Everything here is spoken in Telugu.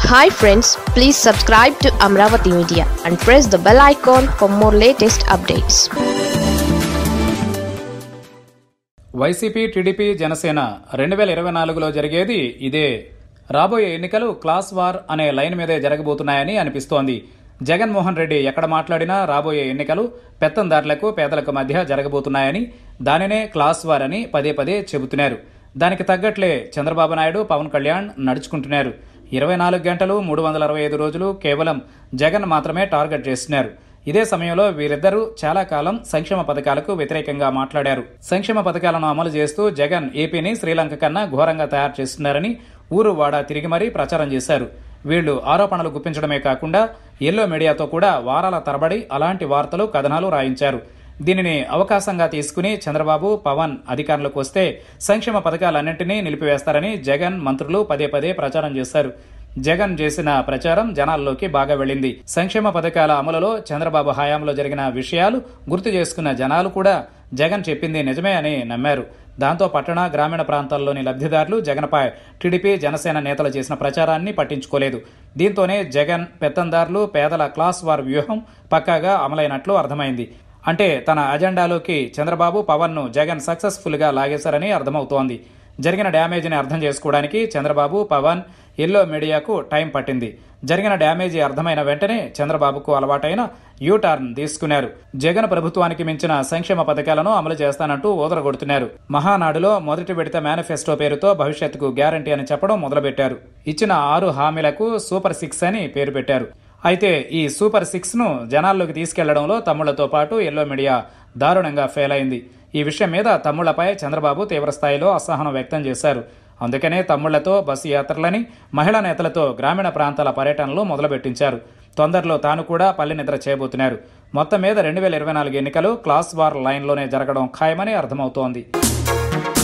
hi friends please subscribe to Amaravati media and press the bell icon for more latest updates YCP TDP Janasena రెండు వేల ఇరవై నాలుగులో జరిగేది ఇదే రాబోయే ఎన్నికలు క్లాస్ వార్ అనే లైన్ మీదే జరగబోతున్నాయని అనిపిస్తోంది జగన్మోహన్ రెడ్డి ఎక్కడ మాట్లాడినా రాబోయే ఎన్నికలు పెత్తందారులకు పేదలకు మధ్య జరగబోతున్నాయని దానినే క్లాస్ వార్ అని పదే పదే చెబుతున్నారు దానికి తగ్గట్లే చంద్రబాబు నాయుడు పవన్ కళ్యాణ్ నడుచుకుంటున్నారు ఇరవై నాలుగు గంటలు మూడు వందల అరవై ఐదు రోజులు కేవలం జగన్ మాత్రమే టార్గెట్ చేస్తున్నారు ఇదే సమయంలో వీరిద్దరూ చాలా కాలం సంక్షేమ పథకాలకు వ్యతిరేకంగా మాట్లాడారు సంక్షేమ పథకాలను అమలు చేస్తూ జగన్ ఏపీని శ్రీలంక కన్నా ఘోరంగా తయారు చేస్తున్నారని ఊరు వాడ తిరిగి మరీ ప్రచారం చేశారు వీళ్లు ఆరోపణలు గుప్పించడమే కాకుండా ఎల్లో మీడియాతో కూడా వారాల తరబడి అలాంటి వార్తలు కథనాలు రాయించారు దీనిని అవకాశంగా తీసుకుని చంద్రబాబు పవన్ అధికారంలోకి వస్తే సంక్షేమ పథకాలన్నింటినీ నిలిపివేస్తారని జగన్ మంత్రులు పదే పదే ప్రచారం చేశారు జగన్ చేసిన ప్రచారం జనాల్లోకి బాగా వెళ్ళింది సంక్షేమ పథకాల అమలులో చంద్రబాబు హయాంలో జరిగిన విషయాలు గుర్తు చేసుకున్న జనాలు కూడా జగన్ చెప్పింది నిజమే అని నమ్మారు దాంతో పట్టణ గ్రామీణ ప్రాంతాల్లోని లబ్ధిదారులు జగన్పై టీడీపీ జనసేన నేతలు చేసిన ప్రచారాన్ని పట్టించుకోలేదు దీంతోనే జగన్ పెత్తందారులు పేదల క్లాస్ వార్ వ్యూహం పక్కాగా అమలైనట్లు అర్థమైంది అంటే తన అజెండాలోకి చంద్రబాబు పవన్ను జగన్ సక్సెస్ఫుల్గా లాగేశారని అర్థమవుతోంది జరిగిన డ్యామేజీని అర్థం చేసుకోవడానికి చంద్రబాబు పవన్ ఎల్లో మీడియాకు టైం పట్టింది జరిగిన డ్యామేజీ అర్థమైన వెంటనే చంద్రబాబుకు అలవాటైన యూటర్న్ తీసుకున్నారు జగన్ ప్రభుత్వానికి మించిన సంక్షేమ పథకాలను అమలు చేస్తానంటూ ఊదరగొడుతున్నారు మహానాడులో మొదటి విడత మేనిఫెస్టో పేరుతో భవిష్యత్తుకు గ్యారంటీ అని చెప్పడం మొదలుపెట్టారు ఇచ్చిన ఆరు హామీలకు సూపర్ సిక్స్ అని పేరు పెట్టారు అయితే ఈ సూపర్ సిక్స్ ను జనాల్లోకి తీసుకెళ్లడంలో తమ్ముళ్లతో పాటు ఎల్లో మీడియా దారుణంగా ఫెయిల్ అయింది ఈ విషయం మీద తమ్ముళ్లపై చంద్రబాబు తీవ్రస్థాయిలో అసహనం వ్యక్తం చేశారు అందుకనే తమ్ముళ్లతో బస్సు యాత్రలని మహిళా నేతలతో గ్రామీణ ప్రాంతాల పర్యటనలు మొదలుపెట్టించారు తొందరలో తాను కూడా పల్లె నిద్ర చేయబోతున్నారు మొత్తం మీద రెండు వేల ఇరవై నాలుగు ఎన్నికలు క్లాస్ వార్ లైన్లోనే జరగడం ఖాయమని అర్థమవుతోంది